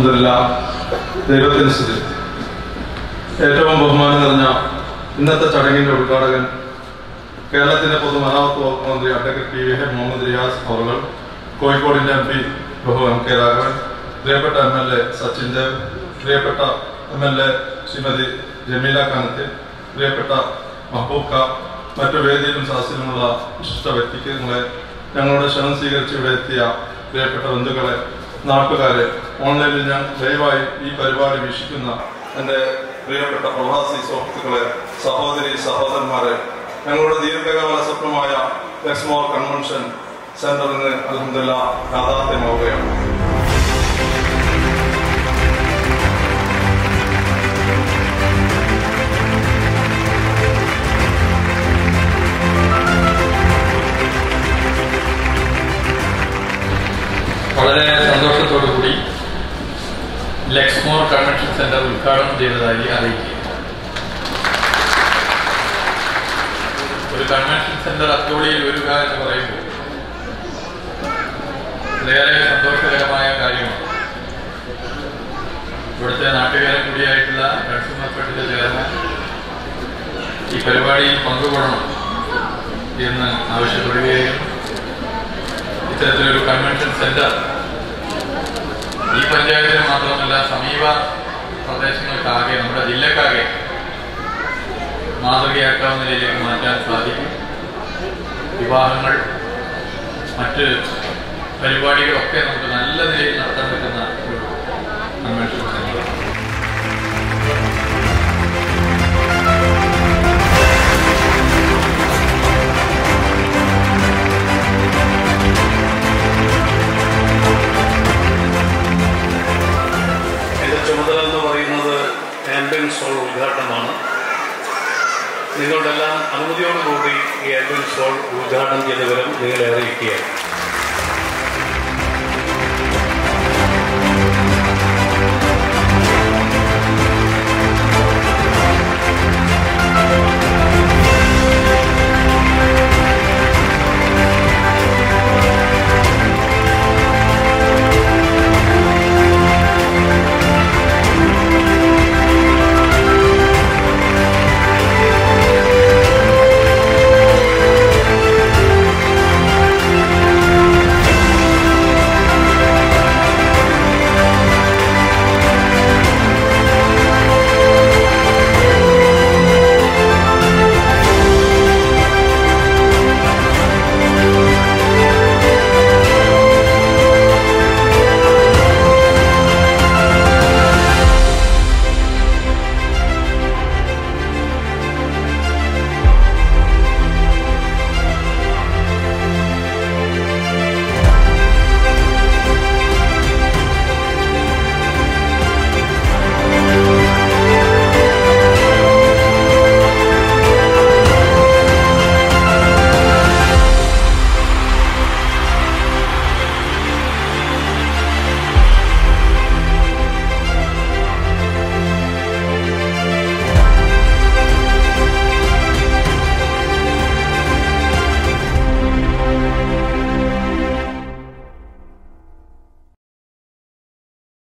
അലഹമില്ല ദൈവത്തിന് സ്ഥിതി ഏറ്റവും ബഹുമാനം നിറഞ്ഞ ഇന്നത്തെ ചടങ്ങിന്റെ ഉദ്ഘാടകൻ കേരളത്തിന്റെ പൊതുമരാമത്ത് വകുപ്പ് മന്ത്രി advocate P V A Muhammad Riyas അവർ കോഴിക്കോടിന്റെ എം പി ബഹു എം കെ രാഘവൻ പ്രിയപ്പെട്ട M L A Sachin Dev പ്രിയപ്പെട്ട M L A Shrimati Jameela Kanathil പ്രിയപ്പെട്ട മഹബൂബ് ഖാ മറ്റു വേദിയിലും സദസ്സിലുമുള്ള വിശിഷ്ട വ്യക്തിത്വങ്ങളെ ഞങ്ങളുടെ ക്ഷണം സ്വീകരിച്ച് ഇവിടെ എത്തിയ പ്രിയപ്പെട്ട ബന്ധുക്കളെ നാട്ടുകാരെ ഓൺലൈനിൽ ഞാൻ ദയവായി ഈ പരിപാടി വീക്ഷിക്കുന്ന എൻ്റെ പ്രിയപ്പെട്ട പ്രവാസി സുഹൃത്തുക്കളെ സഹോദരി സഹോദരന്മാരെ ഞങ്ങളുടെ ദീർഘകാല സ്വപ്നമായ എക്സ്മോർ കൺവെൻഷൻ സെന്റർ ഇന്ന് അലഹമില്ല യാഥാർത്ഥ്യമാവുകയാണ് വളരെ സന്തോഷത്തോടു കൂടി ലെക്സ്മോർ കൺവെൻഷൻ സെന്റർ ഉദ്ഘാടനം ചെയ്തതായി അറിയിക്കുക ഒരു കൺവെൻഷൻ സെന്റർ അത്തോളിയിൽ വരിക എന്ന് പറയുമ്പോൾ വളരെ സന്തോഷകരമായ കാര്യമാണ് ഇവിടുത്തെ നാട്ടുകാരൻ കൂടിയായിട്ടുള്ള കൺസ്യൂമർ ഫെഡിന്റെ ചെയർമാൻ ഈ പരിപാടിയിൽ പങ്കുകൊള്ളണം എന്ന് ആവശ്യപ്പെടുകയും ഇത്തരത്തിലൊരു കൺവെൻഷൻ സെന്റർ ഈ പഞ്ചായത്തിന് മാത്രമല്ല സമീപ പ്രദേശങ്ങൾക്കാകെ നമ്മുടെ ജില്ലക്കാകെ മാതൃകയാക്കാവുന്ന നിലയിലേക്ക് മാറ്റാൻ സാധിക്കും വിവാഹങ്ങൾ മറ്റ് പരിപാടികളൊക്കെ നമുക്ക് നല്ല നിലയിൽ നടത്താൻ പറ്റുന്ന ഒരു കൺവെൻഷൻ സെന്റർ എൻ്റെ ചുമതല എന്ന് പറയുന്നത് ആംബുലൻസ് ഹോൾ ഉദ്ഘാടനമാണ് നിങ്ങളുടെ എല്ലാം അനുമതിയോടുകൂടി ഈ ആംബുലൻസ് ഹോൾ ഉദ്ഘാടനം ചെയ്ത വിവരം നിങ്ങളെ അറിയിക്കുകയാണ്